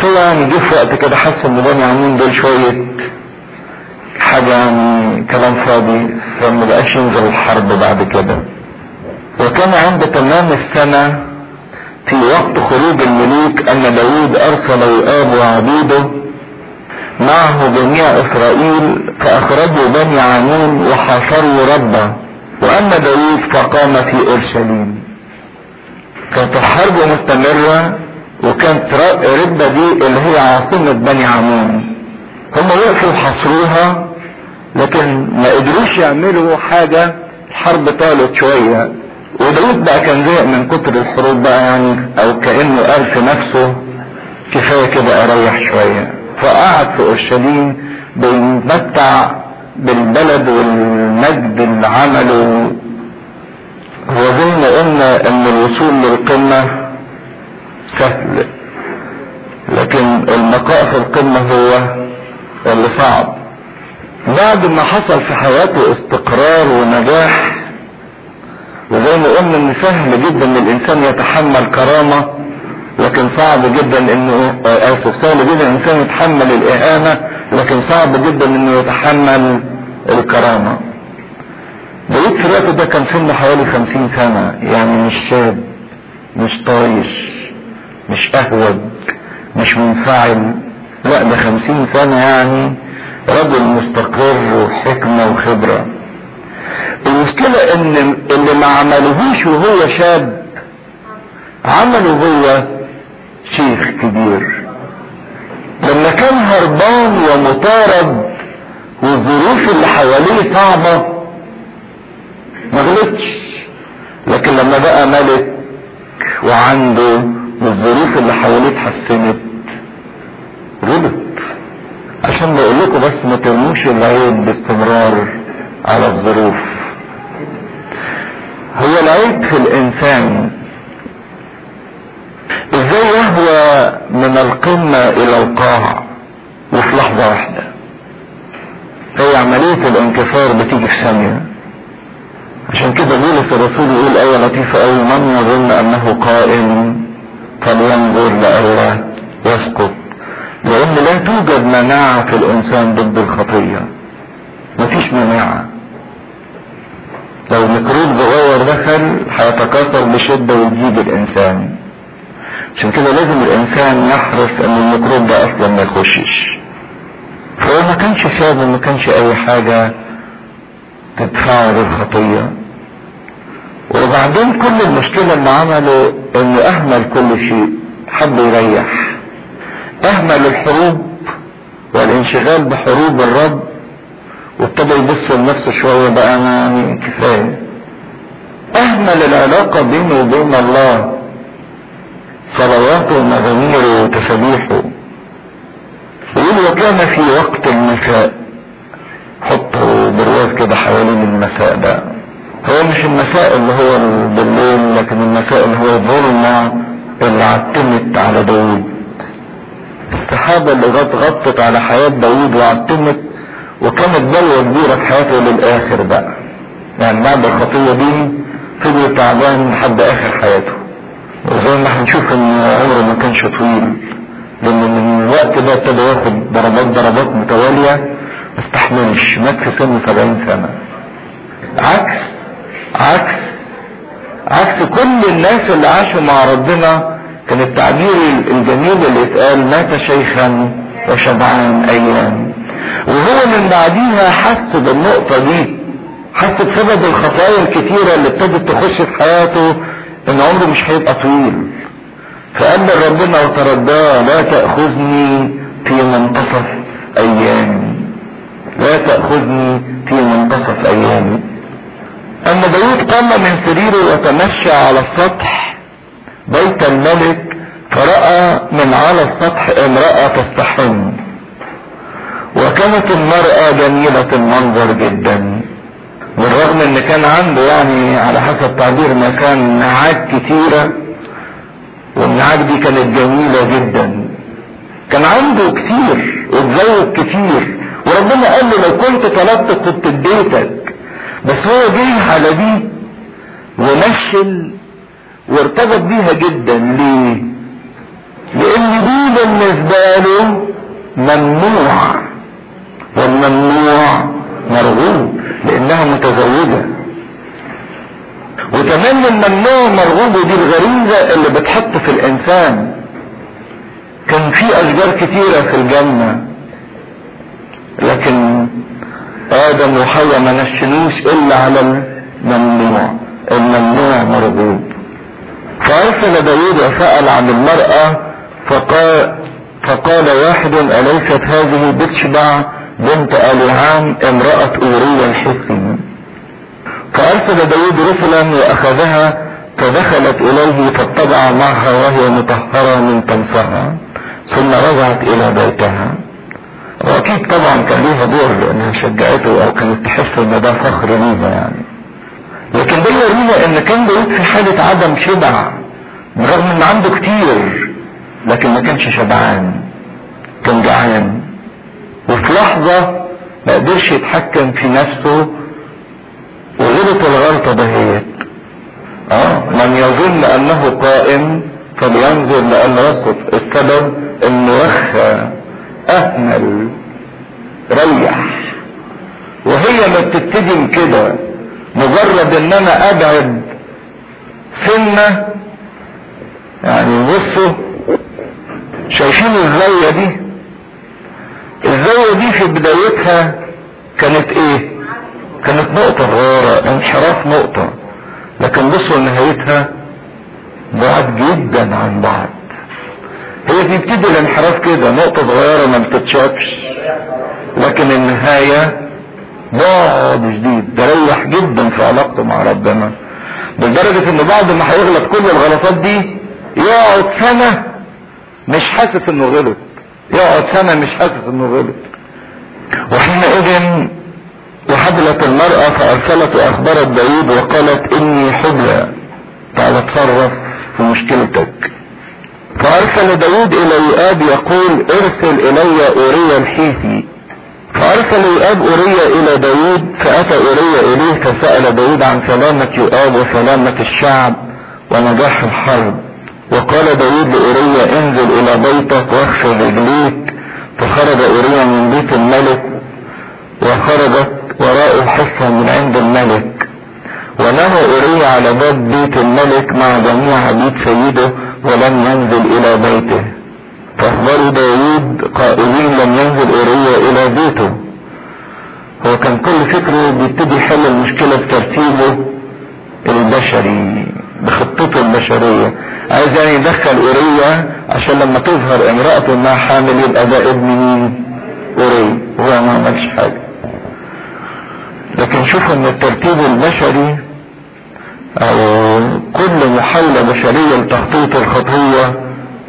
هو يعني جه في وقت كده حس ان بني عمون دول شوية حاجة يعني كلام فاضي فما بقاش ينزل الحرب بعد كده وكان عند تمام السنة في وقت خروج الملوك ان داود ارسل يؤاب وعبيده معه جميع اسرائيل فاخرجوا بني عمون وحاصروا ربه واما داود فقام في اورشليم كانت الحرب مستمرة وكانت ربة دي اللي هي عاصمة بني عمون هم وقفوا وحصروها لكن ما قدروش يعملوا حاجة الحرب طالت شوية وداود بقى كان زهق من كتر الحروب بقى يعني او كأنه قال في نفسه كفاية كده اريح شوية فقعد في اورشليم بيتمتع بالبلد والمجد اللي عمله هو زي ما قلنا ان الوصول للقمة سهل لكن البقاء في القمة هو اللي صعب بعد ما حصل في حياته استقرار ونجاح وزي ما قلنا ان سهل جدا ان الانسان يتحمل كرامة لكن صعب جدا انه اسف سهل جدا الانسان يتحمل الاهانة لكن صعب جدا انه يتحمل الكرامة داود في الوقت ده كان سنه حوالي خمسين سنة يعني مش شاب مش طايش مش اهوج مش منفعل لا ده خمسين سنة يعني رجل مستقر وحكمة وخبرة المشكلة ان اللي ما عملهوش وهو شاب عمله هو شيخ كبير لما كان هربان ومطارد والظروف اللي حواليه صعبة ما غلطش لكن لما بقى ملك وعنده والظروف اللي حواليه اتحسنت غلط عشان بقول لكم بس ما ترموش العيب باستمرار على الظروف هو العيب في الانسان ازاي يهوى من القمة الى القاع وفي لحظة واحدة هي عملية الانكسار بتيجي في ثانية عشان كده بولس الرسول يقول آية لطيفة أوي من يظن أنه قائم فلينظر لئلا يسقط لأن لا توجد مناعة في الإنسان ضد الخطية مفيش مناعة لو ميكروب صغير دخل هيتكاثر بشدة ويجيب الإنسان عشان كده لازم الإنسان يحرص إن الميكروب ده أصلا ما يخشش فهو ما كانش شاب ما كانش أي حاجة تدفعه للخطية وبعدين كل المشكلة اللي عمله انه اهمل كل شيء حب يريح اهمل الحروب والانشغال بحروب الرب وابتدى يبص لنفسه شوية بقى انا يعني كفاية اهمل العلاقة بينه وبين الله صلواته ومزاميره وتسابيحه يقول وكان في وقت المساء حطوا برواز كده حوالين المساء ده هو مش المساء اللي هو بالليل لكن المساء اللي هو الظلمة اللي عتمت على داود السحابة اللي غط غطت على حياة داود وعتمت وكانت بلوة كبيرة في حياته للآخر بقى يعني بعد الخطية دي فضل تعبان لحد آخر حياته وزي ما هنشوف ان عمره ما كانش طويل لان من الوقت ده ابتدى ياخد ضربات ضربات متوالية ما استحملش مات في سن 70 سنة عكس عكس عكس كل الناس اللي عاشوا مع ربنا كان التعبير الجميل اللي اتقال مات شيخا وشبعان ايام وهو من بعديها حس بالنقطة دي حس بسبب الخطايا الكتيرة اللي ابتدت تخش في حياته ان عمره مش هيبقى طويل فقال لربنا وترداه لا تأخذني في منتصف ايامي لا تأخذني في منتصف ايامي اما داود قام من سريره وتمشى على السطح بيت الملك فرأى من على السطح امرأة تستحم وكانت المرأة جميلة المنظر جدا بالرغم ان كان عنده يعني على حسب تعبير ما كان نعاج كتيرة والنعاج دي كانت جميلة جدا كان عنده كتير وتزوج كتير وربنا قال له لو كنت طلبت كنت اديتك بس هو جه على دي ونشل وارتبط بيها جدا ليه لان دي بالنسبة له ممنوع والممنوع مرغوب لانها متزوجة وكمان الممنوع مرغوب دي الغريزة اللي بتحط في الانسان كان في اشجار كتيرة في الجنة لكن ادم وحواء ما نشنوش الا على الممنوع الممنوع مرغوب فارسل داود وسأل عن المرأة فقال فقال واحد أليست هذه بتشبع بنت أليعام امرأة أوريا الحثي فأرسل داود رسلا وأخذها فدخلت إليه فاتبع معها وهي مطهرة من طمسها ثم رجعت إلى بيتها وأكيد طبعا كان ليها دور لأنها شجعته أو كانت تحس إن ده فخر ليها يعني لكن ده يورينا إن كان داود في حالة عدم شبع برغم إن عنده كتير لكن ما كانش شبعان كان جعان وفي لحظة ما قدرش يتحكم في نفسه وغلط الغلطة دهيت اه من يظن انه قائم فلينظر لان يسقط السبب انه وخى اهمل ريح وهي ما بتبتدي كده مجرد ان انا ابعد سنة يعني بصوا شايفين الزاوية دي الزاوية دي في بدايتها كانت ايه كانت نقطة صغيرة انحراف نقطة لكن بصوا نهايتها بعد جدا عن بعض هي بتبتدي الانحراف كده نقطة صغيرة ما بتتشافش لكن النهاية بعد شديد ده ريح جدا في علاقته مع ربنا لدرجة ان بعد ما هيغلط كل الغلطات دي يقعد سنة مش حاسس انه غلط يقعد سنة مش حاسس انه غلط وحينئذ وحبلت المرأة فأرسلت وأخبرت داود وقالت إني حبلى تعال اتصرف في مشكلتك فأرسل داود إلى يؤاب يقول ارسل إلي أوريا الحيثي فأرسل يؤاب أوريا إلى داود فأتى أوريا إليه فسأل داود عن سلامة يؤاب وسلامة الشعب ونجاح الحرب وقال داود لأوريا انزل إلى بيتك واغسل رجليك فخرج أوريا من بيت الملك وخرجت وراءه حصة من عند الملك ونهى أوريا على باب بيت الملك مع جميع عبيد سيده ولم ينزل إلى بيته فأخبروا داود قائلين لم ينزل أوريا إلى بيته هو كان كل فكره بيبتدي يحل المشكلة بترتيبه البشري بخطته البشرية عايز يعني يدخل أوريا عشان لما تظهر امرأته انها حامل يبقى ده ابن مين أوريا هو ما عملش حاجة لكن شوفوا ان الترتيب البشري او كل محاولة بشرية لتخطيط الخطية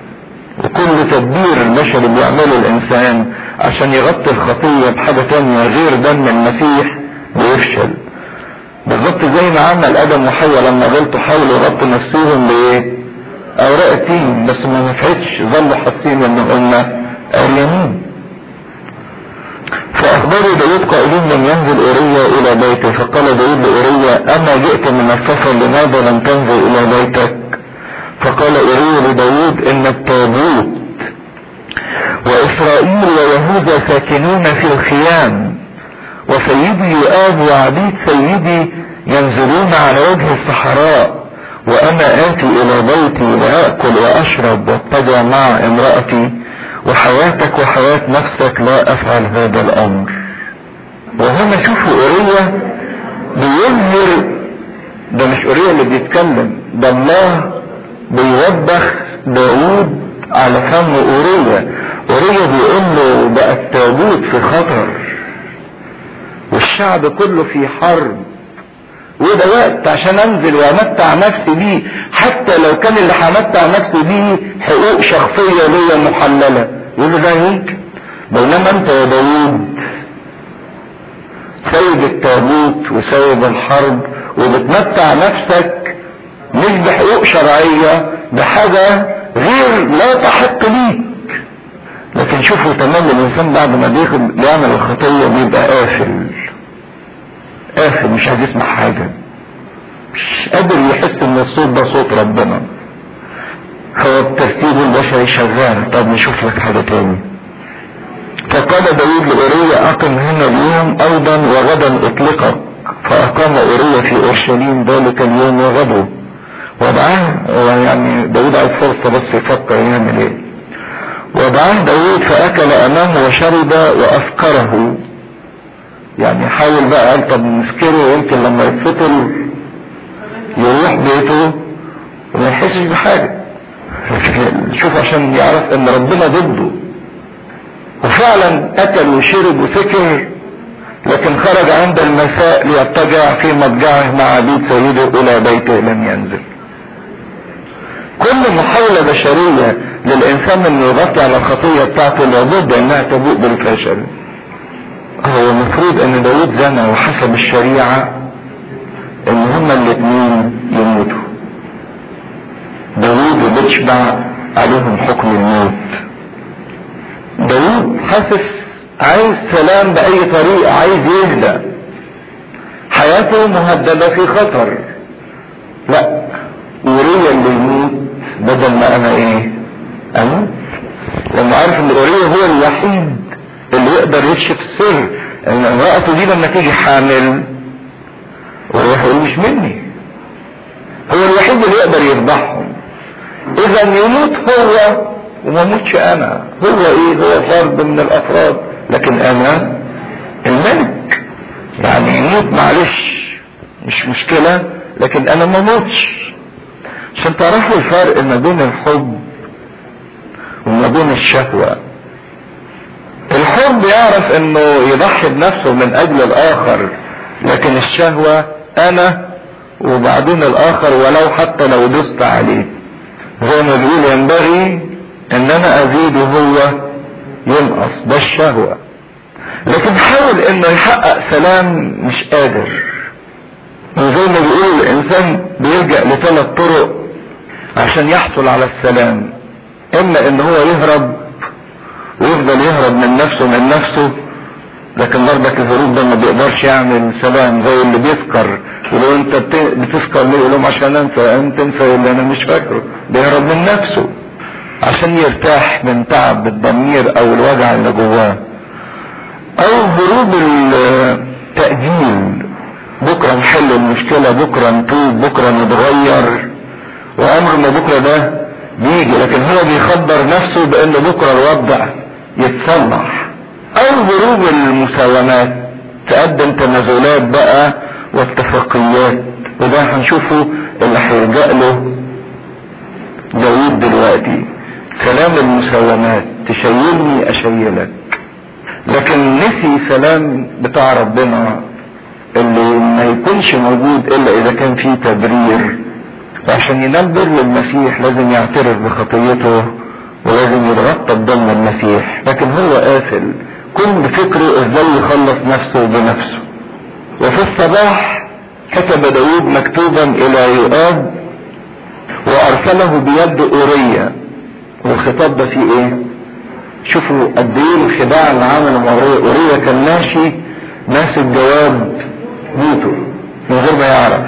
وكل تدبير البشري بيعمله الانسان عشان يغطي الخطية بحاجة تانية غير دم المسيح بيفشل بالظبط زي ما عمل ادم وحواء لما غلطوا حاولوا يغطوا نفسهم بايه اوراق التين بس ما نفعتش ظلوا حاسين ان هم عريانين فاخبروا داود قائلين لم ينزل اوريا الى بيته فقال داود لاوريا اما جئت من السفر لماذا لم تنزل الى بيتك فقال اوريا لداود ان التابوت واسرائيل ويهوذا ساكنون في الخيام وسيدي يؤاب وعبيد سيدي ينزلون على وجه الصحراء وانا اتي الى بيتي واكل واشرب واتبع مع امرأتي وحياتك وحياة نفسك لا افعل هذا الامر وهنا شوفوا اوريا بيظهر ده مش اوريا اللي بيتكلم ده الله بيوبخ داود على فم اوريا اوريا بيقول له بقى التابوت في خطر والشعب كله في حرب وده وقت عشان انزل وامتع نفسي بيه حتى لو كان اللي همتع نفسي بيه حقوق شخصيه ليا محلله يقول له ده يمكن بينما انت يا داوود سيد التابوت وسيد الحرب وبتمتع نفسك مش بحقوق شرعيه بحاجه غير لا تحق ليك لكن شوفوا تمام الانسان بعد ما بياخد بيعمل الخطيه بيبقى قافل قافل مش عايز يسمع حاجه مش قادر يحس ان الصوت ده صوت ربنا هو الترتيب البشري شغال طب نشوف لك حاجة تاني فقال داود لأوريا أقم هنا اليوم أيضا وغدا اطلقك فأقام أوريا في أورشليم ذلك اليوم وغدوا وضعاه يعني داود عايز فرصة بس يفكر يعمل ايه وضعاه داود فأكل أمامه وشرب وأفكره يعني حاول بقى قال طب نسكره يمكن لما يتفطر يروح بيته وما يحسش بحاجة شوف عشان يعرف ان ربنا ضده وفعلا اكل وشرب وفكر لكن خرج عند المساء ليضطجع في مضجعه مع عبيد سيده الى بيته لم ينزل كل محاولة بشرية للانسان انه يغطي على الخطية بتاعته لابد انها تبوء بالفشل هو المفروض ان داود زنى وحسب الشريعة ان هما الاثنين يموتوا داود وبتشبع عليهم حكم الموت داود حاسس عايز سلام بأي طريقة عايز يهدى حياته مهددة في خطر لا أوريا اللي يموت بدل ما أنا إيه أموت لما عارف إن أوريا هو الوحيد اللي يقدر يكشف السر إن امرأته دي لما تيجي حامل ويروح يقول مش مني هو الوحيد اللي يقدر يفضحهم اذا يموت هو وما موتش انا هو ايه هو فرد من الافراد لكن انا الملك يعني يموت معلش مش مشكلة لكن انا ما موتش عشان تعرفوا الفرق ما بين الحب وما بين الشهوة الحب يعرف انه يضحي بنفسه من اجل الاخر لكن الشهوة انا وبعدين الاخر ولو حتى لو دست عليه زي ما بيقول ينبغي ان انا ازيد وهو ينقص ده الشهوة لكن حاول انه يحقق سلام مش قادر وزي ما بيقول الانسان بيلجأ لثلاث طرق عشان يحصل على السلام اما ان هو يهرب ويفضل يهرب من نفسه من نفسه لكن برضك الهروب ده ما بيقدرش يعمل سلام زي اللي بيسكر ولو انت بتسكر ليه يقول لهم عشان انسى انت تنسى اللي انا مش فاكره بيهرب من نفسه عشان يرتاح من تعب الضمير او الوجع اللي جواه او هروب التأجيل بكرة نحل المشكلة بكرة نتوب بكرة نتغير وامر ما بكرة ده بيجي لكن هو بيخبر نفسه بان بكرة الوضع يتصلح او هروب المساومات تقدم تنازلات بقى واتفاقيات وده هنشوفه اللي هيلجأ له داود دلوقتي سلام المساومات تشيلني اشيلك لكن نسي سلام بتاع ربنا اللي ما يكونش موجود الا اذا كان فيه تبرير وعشان ينال بر المسيح لازم يعترف بخطيته ولازم يتغطى بدم المسيح لكن هو قافل كل فكره ازاي يخلص نفسه بنفسه وفي الصباح كتب داود مكتوبا الى يؤاب وارسله بيد اوريا والخطاب ده فيه ايه شوفوا قد ايه الخداع اللي عمله مع اوريا اوريا كان ماشي ماسك جواب موته من غير ما يعرف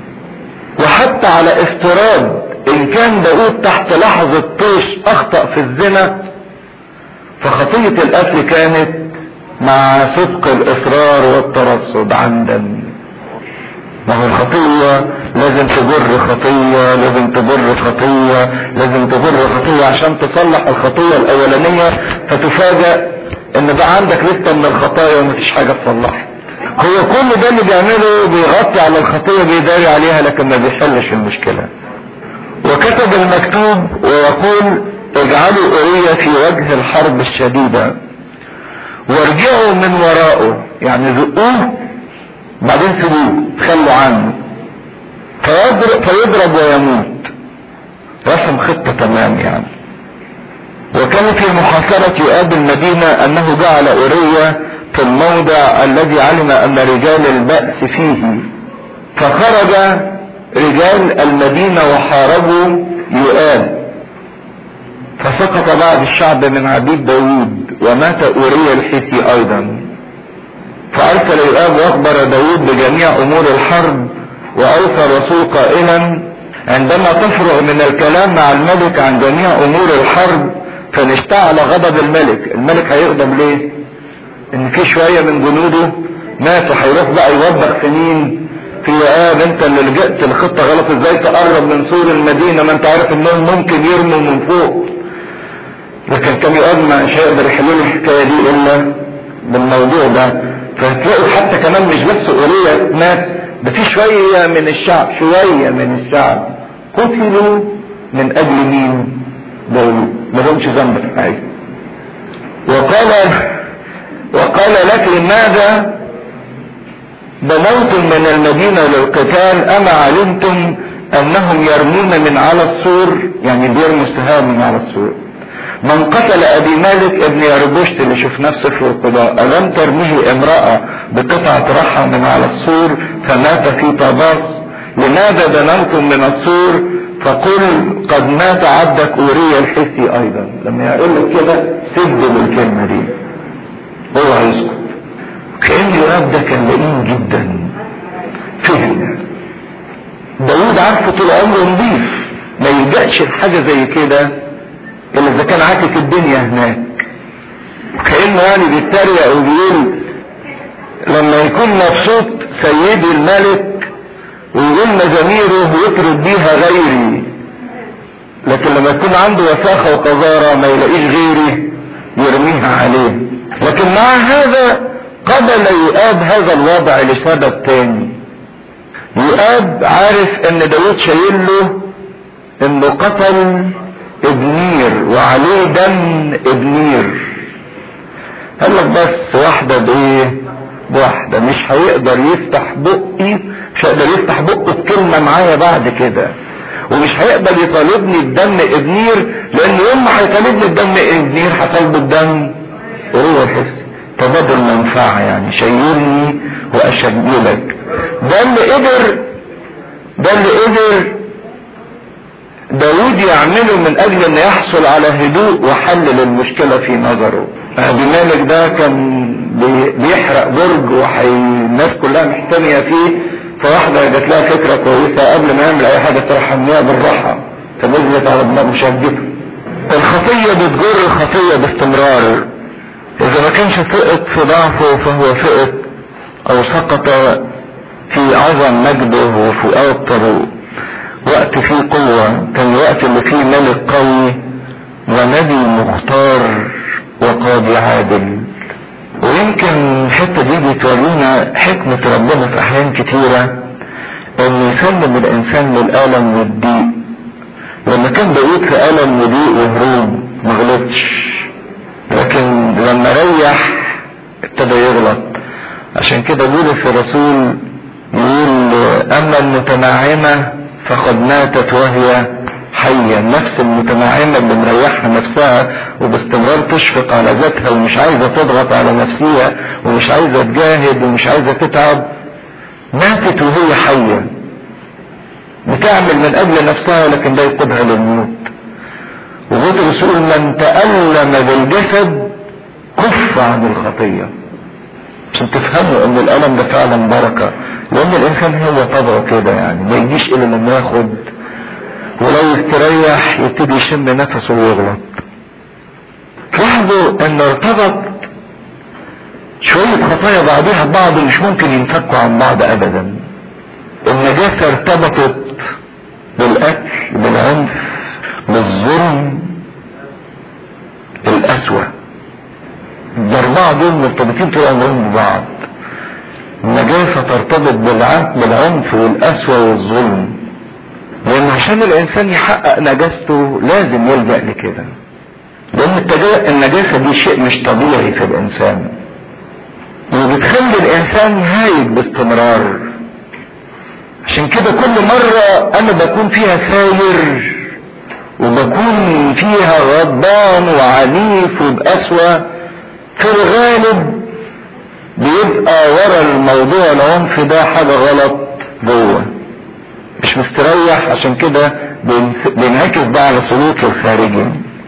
وحتى على افتراض ان كان داود تحت لحظة طيش اخطأ في الزنا فخطية القتل كانت مع صدق الاصرار والترصد عمدا ما هو الخطية لازم تجر خطية لازم تجر خطية لازم تجر خطية عشان تصلح الخطية الاولانية فتفاجأ ان بقى عندك لستة من الخطايا ومفيش حاجة تصلحها هو كل ده اللي بيعمله بيغطي على الخطية بيداري عليها لكن ما بيحلش المشكلة وكتب المكتوب ويقول اجعلوا اوريا في وجه الحرب الشديدة وارجعوا من ورائه يعني زقوه بعدين سيبوه تخلوا عنه فيضرب, فيضرب ويموت رسم خطة تمام يعني وكان في محاصرة يؤاب المدينة انه جعل اوريا في الموضع الذي علم ان رجال البأس فيه فخرج رجال المدينة وحاربوا يؤاب فسقط بعض الشعب من عبيد داود ومات أوريا الحيثي أيضا فأرسل يؤاب وأخبر داود بجميع أمور الحرب وأوصى الرسول قائلا عندما تفرغ من الكلام مع الملك عن جميع امور الحرب فنشتعل غضب الملك الملك هيغضب ليه ان في شوية من جنوده ماتوا هيروح بقى يوبخ سنين في آب انت اللي لجأت الخطة غلط ازاي تقرب من سور المدينة ما انت عارف انهم ممكن يرموا من فوق لكن كان يقول ما مش هيقدر يحلوا الحكاية دي الا بالموضوع ده فتلاقوا حتى كمان مش بس أولية مات ده في شوية من الشعب شوية من الشعب قتلوا من اجل مين داود ما لهمش ذنب في حاجة وقال وقال لك لماذا بنوتم من المدينة للقتال اما علمتم انهم يرمون من على السور يعني بيرموا السهام من على السور من قتل ابي مالك ابن يربشت اللي شفناه في سفر القضاء الم ترميه امرأة بقطعة رحى من على السور فمات في طباس لماذا دنوتم من السور فقل قد مات عبدك اوريا الحسي ايضا لما يقول لك كده سد بالكلمة دي هو هيسكت كأن يراب ده كان لئيم جدا فهم داود عارفه طول عمره نظيف ما يلجأش لحاجة زي كده الا اذا كان عاكس الدنيا هناك كأنه يعني بيتريق وبيقول لما يكون مبسوط سيدي الملك ويقول مزاميره ويطرد بيها غيري لكن لما يكون عنده وساخة وقذارة ما يلاقيش غيري يرميها عليه لكن مع هذا قبل يؤاب هذا الوضع لسبب تاني يؤاب عارف ان داود شايل له انه قتل ابنير وعليه دم ابنير قال لك بس واحدة بايه بواحدة مش هيقدر يفتح بقي مش هيقدر يفتح بقه بكلمة معايا بعد كده ومش هيقدر يطالبني بدم ابنير لان يوم ما هيطالبني بدم ابنير هطالبه بدم وهو الحس تبادل منفعة يعني شيلني واشجلك ده اللي قدر ده اللي قدر داود يعمله من اجل ان يحصل على هدوء وحل للمشكلة في نظره ابي مالك ده كان بيحرق برج والناس كلها محتمية فيه فواحدة جات لها فكرة كويسة قبل ما يعمل اي حاجة تروح حميها بالراحة فنزلت على دماغ مشجته الخطية بتجر الخطية باستمرار اذا ما كانش سقط في ضعفه فهو سقط او سقط في عظم مجده وفي اوطر وقت فيه قوة كان الوقت اللي فيه ملك قوي ونبي مختار وقاضي عادل ويمكن الحتة دي بتورينا حكمة ربنا في احيان كتيرة ان يسلم الانسان للالم والضيق لما كان داود في الم وضيق وهروب ما غلطش لكن لما ريح ابتدى يغلط عشان كده بولس الرسول يقول اما المتنعمة فقد ماتت وهي حية النفس المتنعمة اللي مريحها نفسها وباستمرار تشفق على ذاتها ومش عايزة تضغط على نفسها ومش عايزة تجاهد ومش عايزة تتعب ماتت وهي حية بتعمل من اجل نفسها لكن ده يقودها للموت وبطرس يقول من تألم بالجسد كف عن الخطية عشان تفهموا ان الالم ده فعلا بركة لان الانسان هو طبعه كده يعني ما يجيش الا لما ياخد ولو يستريح يبتدي يشم نفسه ويغلط لاحظوا ان ارتبط شوية خطايا بعضها ببعض مش ممكن ينفكوا عن بعض ابدا النجاسة ارتبطت بالاكل بالعنف بالظلم الاسوأ الاربعة دول مرتبطين طول عمرهم ببعض النجاسة ترتبط بالعنف والاسوأ والظلم لان عشان الانسان يحقق نجاسته لازم يلجأ لكده لان النجاسة دي شيء مش طبيعي في الانسان وبتخلي الانسان هايج باستمرار عشان كده كل مرة انا بكون فيها ساير وبكون فيها غضبان وعنيف وبأسوأ في الغالب بيبقى ورا الموضوع العنف ده حاجة غلط جوه مش مستريح عشان كده بينعكس ده على سلوكه الخارجي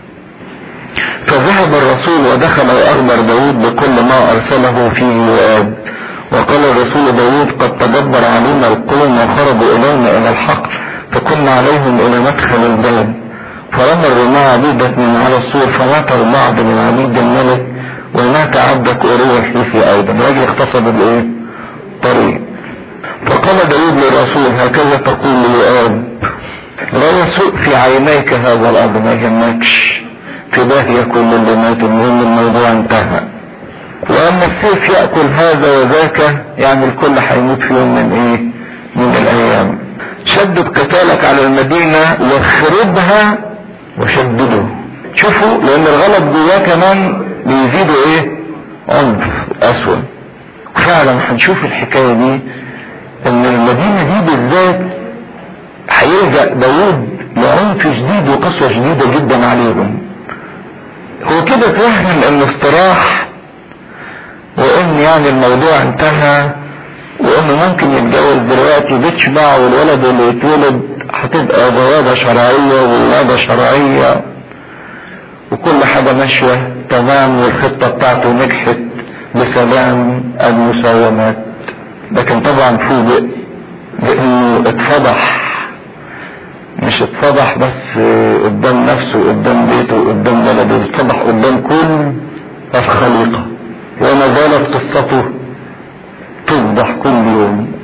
فذهب الرسول ودخل واخبر داود بكل ما ارسله فيه يؤاب وقال الرسول داود قد تدبر علينا القوم وخرجوا الينا الى الحق فكنا عليهم الى مدخل الباب فرمى الرماة عبيدة من على السور فمات البعض من عبيد الملك ومات عبدك أوريا الحيثي أيضا راجل اغتصب الإيه؟ طريق فقال داود للرسول هكذا تقول ليؤاب لا يسوء في عينيك هذا الأمر ما يهمكش في داهية كل اللي مات المهم الموضوع انتهى وأما السيف يأكل هذا وذاك يعني الكل هيموت في يوم من إيه؟ من الأيام شدد قتالك على المدينة واخربها وشدده شوفوا لان الغلط جواه كمان بيزيدوا ايه عنف اسود فعلا هنشوف الحكاية دي ان المدينة دي بالذات هيلجأ داود لعنف شديد وقسوة شديدة جدا عليهم هو كده توهم انه استراح وان يعني الموضوع انتهى وانه ممكن يتجوز دلوقتي بتشبع والولد اللي يتولد هتبقى زواجة شرعية وولادة شرعية وكل حاجة ماشية تمام والخطة بتاعته نجحت بسلام المساومات لكن طبعا فوجئ بانه اتفضح مش اتفضح بس قدام نفسه قدام بيته قدام بلده اتفضح قدام كل الخليقة وما زالت قصته تفضح كل يوم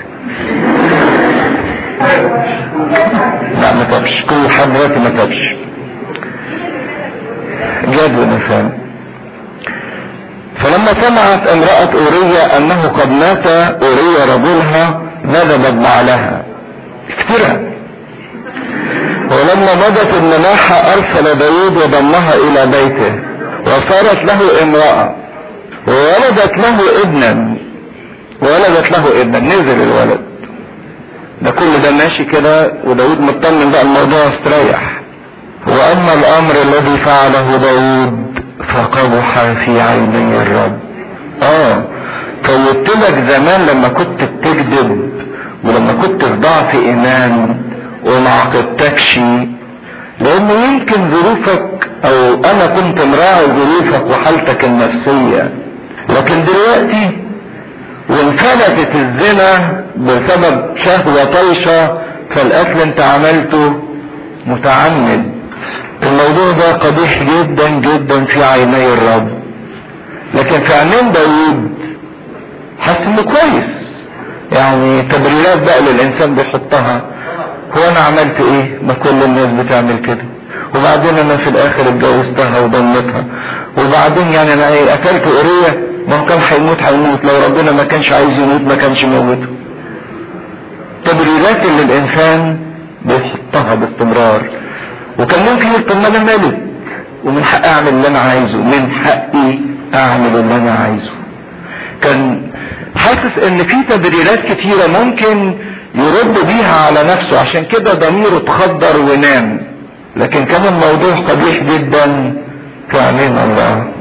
لا ما تبش كل حد دلوقتي ما تبش جاد الانسان فلما سمعت امرأة اوريا انه قد مات اوريا رجلها ندبت بعلها افترى ولما مضت المناحة ارسل داود وضمها الى بيته وصارت له امرأة وولدت له ابنا ولدت له ابنا نزل الولد ده كل ده ماشي كده وداود مطمن بقى الموضوع استريح واما الامر الذي فعله داود فقبح في عيني الرب اه فوت لك زمان لما كنت بتكذب ولما كنت في ضعف ايمان وما عقدتكش لان يمكن ظروفك او انا كنت مراعي ظروفك وحالتك النفسيه لكن دلوقتي وانفلتت الزنا بسبب شهوة طيشة فالاكل انت عملته متعمد الموضوع ده قبيح جدا جدا في عيني الرب لكن في عينين داوود حس انه كويس يعني تبريرات بقى للانسان بيحطها هو انا عملت ايه ما كل الناس بتعمل كده وبعدين انا في الاخر اتجوزتها وضمتها وبعدين يعني انا ايه اكلت قريه ما هو كان هيموت هيموت لو ربنا ما كانش عايز يموت ما كانش موته تبريرات اللي الانسان بيحطها باستمرار وكان ممكن يقول طب ما انا مالك ومن حقي اعمل اللي انا عايزه من حقي اعمل اللي انا عايزه كان حاسس ان في تبريرات كتيرة ممكن يرد بيها على نفسه عشان كده ضميره اتخدر ونام لكن كان الموضوع قبيح جدا في عينين الله